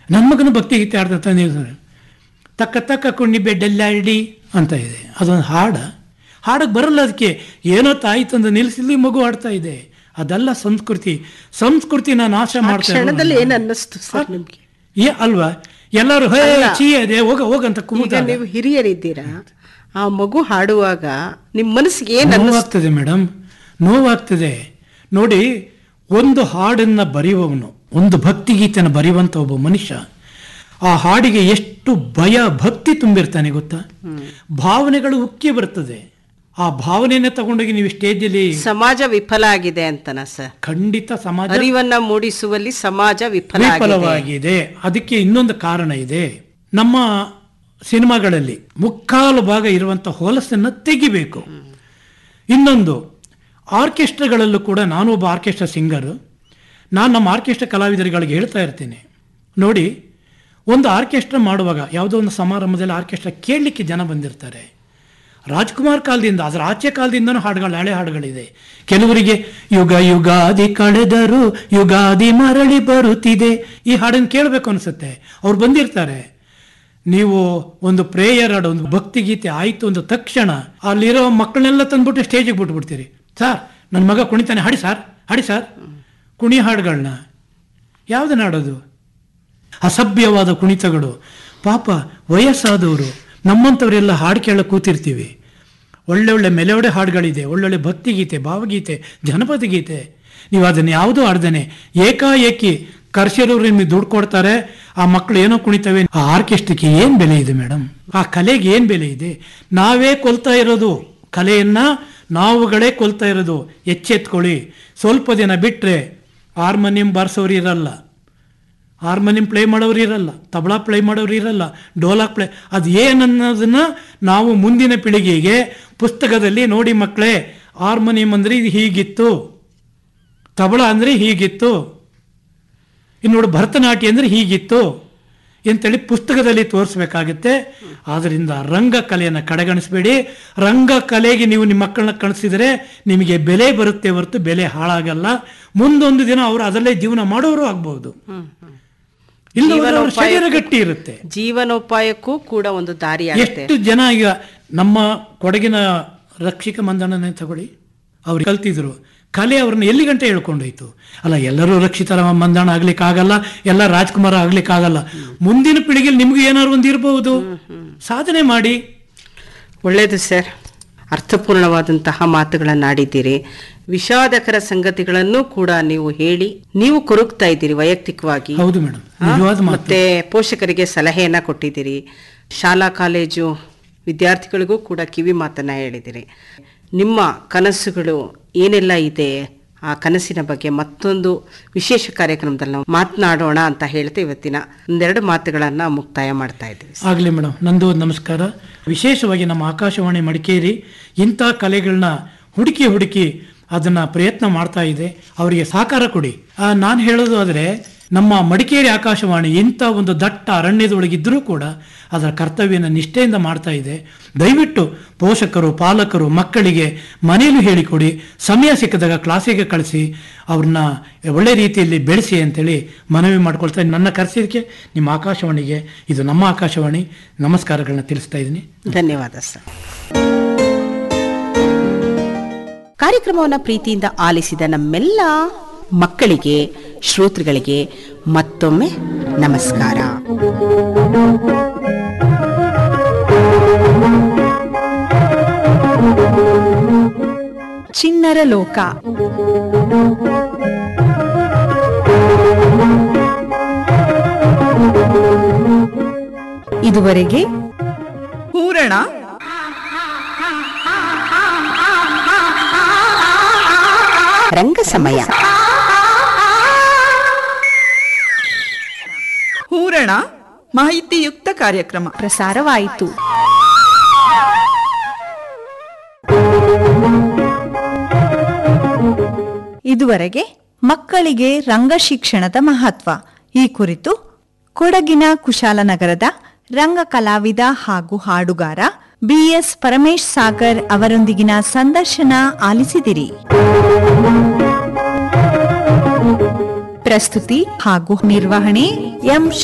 ನನ್ನ ಮಗನ ಭಕ್ತಿ ಗೀತೆ ಆಡ್ತಾ ನಿಲ್ತಾರೆ ತಕ್ಕ ತಕ್ಕ ಕುಣ್ಣಿ ಬೆಡ್ಡೆಲ್ಲಾಡಿ ಅಂತ ಇದೆ ಅದೊಂದು ಹಾಡು ಹಾಡಕ್ಕೆ ಬರಲ್ಲ ಅದಕ್ಕೆ ಏನೋ ತಾಯಿ ತಂದು ನಿಲ್ಲಿಸಲಿ ಮಗು ಆಡ್ತಾ ಇದೆ ಅದೆಲ್ಲ ಸಂಸ್ಕೃತಿ ಸಂಸ್ಕೃತಿನ ನಾಶ ಆ ಮಾಡ್ತಾ ಕ್ಷಣದಲ್ಲಿ ಇರೋದು ಏನ್ ನಾವು. ಅನ್ನಿಸ್ತು ಸರ್ ನಿಮ್ಗೆ ಏ ಅಲ್ವಾ ಎಲ್ಲರೂ ಹೇ ಅಲ್ಲ. ಚೀ ಇದೆ ಹೋಗ ಹೋಗಂತ ಈಗ ಕೂತಾಗ ನೀವು ಹಿರಿಯರಿದ್ದೀರಾ ಆ ಮಗು ಹಾಡುವಾಗ ನಿಮ್ ಮನಸ್ಸಿಗೆ ಏನ್ ಅನ್ನಿಸ್ತು ನೋವಾಗ್ತದೆ ಮೇಡಮ್ ನೋವಾಗ್ತದೆ ನೋಡಿ ಒಂದು ಹಾಡನ್ನ ಬರೆಯುವವನು ಒಂದು ಭಕ್ತಿಗೀತೆನ ಬರೆಯುವಂತ ಒಬ್ಬ ಮನುಷ್ಯ ಆ ಹಾಡಿಗೆ ಎಷ್ಟು ಭಯ ಭಕ್ತಿ ತುಂಬಿರ್ತಾನೆ ಗೊತ್ತಾ ಭಾವನೆಗಳು ಉಕ್ಕಿ ಬರ್ತದೆ ಆ ಭಾವನೆಯನ್ನ ತಗೊಂಡೋಗಿ ನೀವು ಸ್ಟೇಜಲ್ಲಿ ಸಮಾಜ ವಿಫಲ ಆಗಿದೆ ಅಂತನ ಸರ್ ಖಂಡಿತ ಸಮಾಜ ಅರಿವನ್ನ ಮೂಡಿಸುವಲ್ಲಿ ಸಮಾಜ ವಿಫಲ ಆಗಿದೆ ವಿಫಲವಾಗಿದೆ ಅದಕ್ಕೆ ಇನ್ನೊಂದು ಕಾರಣ ಇದೆ ನಮ್ಮ ಸಿನಿಮಾಗಳಲ್ಲಿ ಮುಕ್ಕಾಲು ಭಾಗ ಇರುವಂತ ಹೊಲಸನ್ನ ತೆಗಿಬೇಕು ಇನ್ನೊಂದು ಆರ್ಕೆಸ್ಟ್ರಾಗಳಲ್ಲೂ ಕೂಡ ನಾನು ಒಬ್ಬ ಆರ್ಕೆಸ್ಟ್ರಾ ಸಿಂಗರು ನಾನು ನಮ್ಮ ಆರ್ಕೆಸ್ಟ್ರಾ ಕಲಾವಿದರುಗಳಿಗೆ ಹೇಳ್ತಾ ಇರ್ತೀನಿ ನೋಡಿ ಒಂದು ಆರ್ಕೆಸ್ಟ್ರಾ ಮಾಡುವಾಗ ಯಾವುದೋ ಒಂದು ಸಮಾರಂಭದಲ್ಲಿ ಆರ್ಕೆಸ್ಟ್ರಾ ಕೇಳಲಿಕ್ಕೆ ಜನ ಬಂದಿರ್ತಾರೆ ರಾಜ್ಕುಮಾರ್ ಕಾಲದಿಂದ ಅದರ ಆಚೆ ಕಾಲದಿಂದನೂ ಹಾಡುಗಳು ಹಳೆ ಹಾಡುಗಳಿದೆ ಕೆಲವರಿಗೆ ಯುಗ ಯುಗಾದಿ ಕಳೆದರು ಯುಗಾದಿ ಮರಳಿ ಬರುತ್ತಿದೆ ಈ ಹಾಡನ್ನು ಕೇಳಬೇಕು ಅನಿಸುತ್ತೆ ಅವ್ರು ಬಂದಿರ್ತಾರೆ ನೀವು ಒಂದು ಪ್ರೇಯರ್ ಹಾಡು ಒಂದು ಭಕ್ತಿ ಗೀತೆ ಆಯ್ತು ಒಂದು ತಕ್ಷಣ ಅಲ್ಲಿರೋ ಮಕ್ಕಳನ್ನೆಲ್ಲ ತಂದ್ಬಿಟ್ಟು ಸ್ಟೇಜಿಗೆ ಬಿಟ್ಬಿಡ್ತೀರಿ ಸರ್ ನನ್ನ ಮಗ ಕುಣಿತಾನೆ ಹಾಡಿ ಸರ್ ಹಾಡಿ ಸರ್ ಕುಣಿ ಹಾಡುಗಳನ್ನ ಯಾವ್ದನ್ನ ಹಾಡೋದು ಅಸಭ್ಯವಾದ ಕುಣಿತಗಳು ಪಾಪ ವಯಸ್ಸಾದವರು ನಮ್ಮಂಥವರೆಲ್ಲ ಹಾಡು ಕೇಳಕ್ಕೆ ಕೂತಿರ್ತೀವಿ ಒಳ್ಳೆ ಒಳ್ಳೆ ಮೆಲೋಡೆ ಹಾಡುಗಳಿದೆ ಒಳ್ಳೊಳ್ಳೆ ಭಕ್ತಿಗೀತೆ ಭಾವಗೀತೆ ಜನಪದ ಗೀತೆ ನೀವು ಅದನ್ನು ಯಾವುದೂ ಆಡ್ದೇನೆ ಏಕಾಏಕಿ ಕರ್ಸಿರೋರು ನಿಮಗೆ ದುಡ್ಡು ಕೊಡ್ತಾರೆ ಆ ಮಕ್ಕಳು ಏನೋ ಕುಣಿತವೆ ಆ ಆರ್ಕೆಸ್ಟ್ರಾಕ್ಕೆ ಏನು ಬೆಲೆ ಇದೆ ಮೇಡಮ್ ಆ ಕಲೆಗೆ ಏನು ಬೆಲೆ ಇದೆ ನಾವೇ ಕೊಲ್ತಾ ಇರೋದು ಕಲೆಯನ್ನ ನಾವುಗಳೇ ಕೊಲ್ತಾ ಇರೋದು ಎಚ್ಚೆತ್ಕೊಳ್ಳಿ ಸ್ವಲ್ಪ ದಿನ ಬಿಟ್ಟರೆ ಹಾರ್ಮೋನಿಯಂ ಬಾರಿಸೋರು ಇರಲ್ಲ ಹಾರ್ಮೋನಿಯಂ ಪ್ಲೇ ಮಾಡೋರು ಇರಲ್ಲ ತಬಲಾ ಪ್ಲೇ ಮಾಡೋರು ಇರಲ್ಲ ಡೋಲಾಕ್ ಪ್ಲೇ ಅದು ಏನನ್ನೋದನ್ನ ನಾವು ಮುಂದಿನ ಪೀಳಿಗೆಗೆ ಪುಸ್ತಕದಲ್ಲಿ ನೋಡಿ ಮಕ್ಕಳೇ ಹಾರ್ಮೋನಿಯಂ ಅಂದರೆ ಇದು ಹೀಗಿತ್ತು ತಬಲ ಅಂದರೆ ಹೀಗಿತ್ತು ಇನ್ನು ನೋಡಿ ಭರತನಾಟ್ಯ ಅಂದರೆ ಹೀಗಿತ್ತು ಅಂತೇಳಿ ಪುಸ್ತಕದಲ್ಲಿ ತೋರಿಸ್ಬೇಕಾಗುತ್ತೆ ಆದ್ದರಿಂದ ರಂಗ ಕಲೆಯನ್ನು ಕಡೆಗಣಿಸಬೇಡಿ ರಂಗ ಕಲೆಗೆ ನೀವು ನಿಮ್ಮ ಮಕ್ಕಳನ್ನ ಕಳಿಸಿದರೆ ನಿಮಗೆ ಬೆಲೆ ಬರುತ್ತೆ ಹೊರತು ಬೆಲೆ ಹಾಳಾಗಲ್ಲ ಮುಂದೊಂದು ದಿನ ಅವರು ಅದರಲ್ಲೇ ಜೀವನ ಮಾಡೋರು ಆಗ್ಬಹುದು ಇಲ್ಲ ಅವ್ರ ಶರೀರ ಗಟ್ಟಿ ಇರುತ್ತೆ ಜೀವನೋಪಾಯಕ್ಕೂ ಕೂಡ ಒಂದು ದಾರಿ ಆಗುತ್ತೆ ಎಷ್ಟು ಜನ ಈಗ ನಮ್ಮ ಕೊಡಗಿನ ರಕ್ಷಿಕ ಮಂದಣ್ಣನೇ ತಗೊಳ್ಳಿ ಅವ್ರು ಕಲ್ತಿದ್ರು ಕಲೆ ಅವ್ರನ್ನ ಎಲ್ಲಿ ಗಂಟೆ ಹೇಳ್ಕೊಂಡೋಯ್ತು ಅಲ್ಲ ಎಲ್ಲರೂ ರಕ್ಷಿತ ಮಂದಣ್ಣ ಆಗ್ಲಿಕ್ಕಾಗಲ್ಲ ಎಲ್ಲ ರಾಜ್ಕುಮಾರ ಆಗ್ಲಿಕ್ಕಾಗಲ್ಲ ಮುಂದಿನ ಪೀಳಿಗೆಯಲ್ಲಿ ನಿಮ್ಗೆ ಏನಾದ್ರು ಒಂದು ಇರಬಹುದು ಸಾಧನೆ ಮಾಡಿ ಒಳ್ಳೆಯದು ಸರ್ ಅರ್ಥಪೂರ್ಣವಾದಂತಹ ಮಾತುಗಳನ್ನಾಡಿದ್ದೀರಿ ವಿಷಾದಕರ ಸಂಗತಿಗಳನ್ನು ಕೂಡ ನೀವು ಹೇಳಿ ನೀವು ಕೊರಗ್ತಾ ಇದ್ದೀರಿ ವೈಯಕ್ತಿಕವಾಗಿ ಹೌದು ಮೇಡಮ್ ಆ? ನಿಜವಾದ ಮಾತು ಮತ್ತೆ ಪೋಷಕರಿಗೆ ಸಲಹೆಯನ್ನ ಕೊಟ್ಟಿದ್ದೀರಿ ಶಾಲಾ ಕಾಲೇಜು ವಿದ್ಯಾರ್ಥಿಗಳಿಗೂ ಕೂಡ ಕಿವಿ ಮಾತನ್ನ ಹೇಳಿದಿರಿ ನಿಮ್ಮ ಕನಸುಗಳು ಏನೆಲ್ಲ ಇದೆ ಆ ಕನಸಿನ ಬಗ್ಗೆ ಮತ್ತೊಂದು ವಿಶೇಷ ಕಾರ್ಯಕ್ರಮದಲ್ಲಿ ನಾವು ಮಾತನಾಡೋಣ ಅಂತ ಹೇಳ್ತಾ ಇವತ್ತಿನ ಒಂದೆರಡು ಮಾತುಗಳನ್ನ ಮುಕ್ತಾಯ ಮಾಡ್ತಾ ಇದ್ದೀವಿ ಆಗಲಿ ಮೇಡಮ್ ನಂದು ಒಂದು ನಮಸ್ಕಾರ ವಿಶೇಷವಾಗಿ ನಮ್ಮ ಆಕಾಶವಾಣಿ ಮಡಿಕೇರಿ ಇಂಥ ಕಲೆಗಳನ್ನ ಹುಡುಕಿ ಹುಡುಕಿ ಅದನ್ನ ಪ್ರಯತ್ನ ಮಾಡ್ತಾ ಇದೆ ಅವರಿಗೆ ಸಹಕಾರ ಕೊಡಿ ನಾನು ಹೇಳೋದು ಆದರೆ ನಮ್ಮ ಮಡಿಕೇರಿ ಆಕಾಶವಾಣಿ ಇಂಥ ಒಂದು ದಟ್ಟ ಅರಣ್ಯದೊಳಗಿದ್ದರೂ ಕೂಡ ಅದರ ಕರ್ತವ್ಯನ ನಿಷ್ಠೆಯಿಂದ ಮಾಡ್ತಾ ಇದೆ ದಯವಿಟ್ಟು ಪೋಷಕರು ಪಾಲಕರು ಮಕ್ಕಳಿಗೆ ಮನೆಯಲ್ಲೂ ಹೇಳಿಕೊಡಿ ಸಮಯ ಸಿಕ್ಕಿದಾಗ ಕ್ಲಾಸಿಗೆ ಕಳಿಸಿ ಅವ್ರನ್ನ ಒಳ್ಳೆ ರೀತಿಯಲ್ಲಿ ಬೆಳೆಸಿ ಅಂತೇಳಿ ಮನವಿ ಮಾಡ್ಕೊಳ್ತಾ ನನ್ನ ಕರೆಸಿದ್ದಕ್ಕೆ ನಿಮ್ಮ ಆಕಾಶವಾಣಿಗೆ ಇದು ನಮ್ಮ ಆಕಾಶವಾಣಿ ನಮಸ್ಕಾರಗಳನ್ನ ತಿಳಿಸ್ತಾ ಇದ್ದೀನಿ ಧನ್ಯವಾದ ಸರ್ ಕಾರ್ಯಕ್ರಮವನ್ನು ಪ್ರೀತಿಯಿಂದ ಆಲಿಸಿದ ನಮ್ಮೆಲ್ಲ ಮಕ್ಕಳಿಗೆ ಶ್ರೋತೃಗಳಿಗೆ ಮತ್ತೊಮ್ಮೆ ನಮಸ್ಕಾರ ಚಿಣ್ಣರ ಲೋಕ ಇದುವರೆಗೆ ಹೂರಣ ರಂಗ ಸಮಯ ಹೂರಣ ಮಾಹಿತಿಯುಕ್ತ ಕಾರ್ಯಕ್ರಮ ಪ್ರಸಾರವಾಯಿತು ಇದುವರೆಗೆ ಮಕ್ಕಳಿಗೆ ರಂಗ ಶಿಕ್ಷಣದ ಮಹತ್ವ ಈ ಕುರಿತು ಕೊಡಗಿನ ಕುಶಾಲನಗರದ ರಂಗ ಕಲಾವಿದ ಹಾಗೂ ಹಾಡುಗಾರ ಬಿಎಸ್ ಪರಮೇಶ್ ಸಾಗರ್ ಅವರೊಂದಿಗಿನ ಸಂದರ್ಶನ ಆಲಿಸಿದಿರಿ ಪ್ರಸ್ತುತಿ ಹಾಗೂ ನಿರ್ವಹಣೆ ಎಂ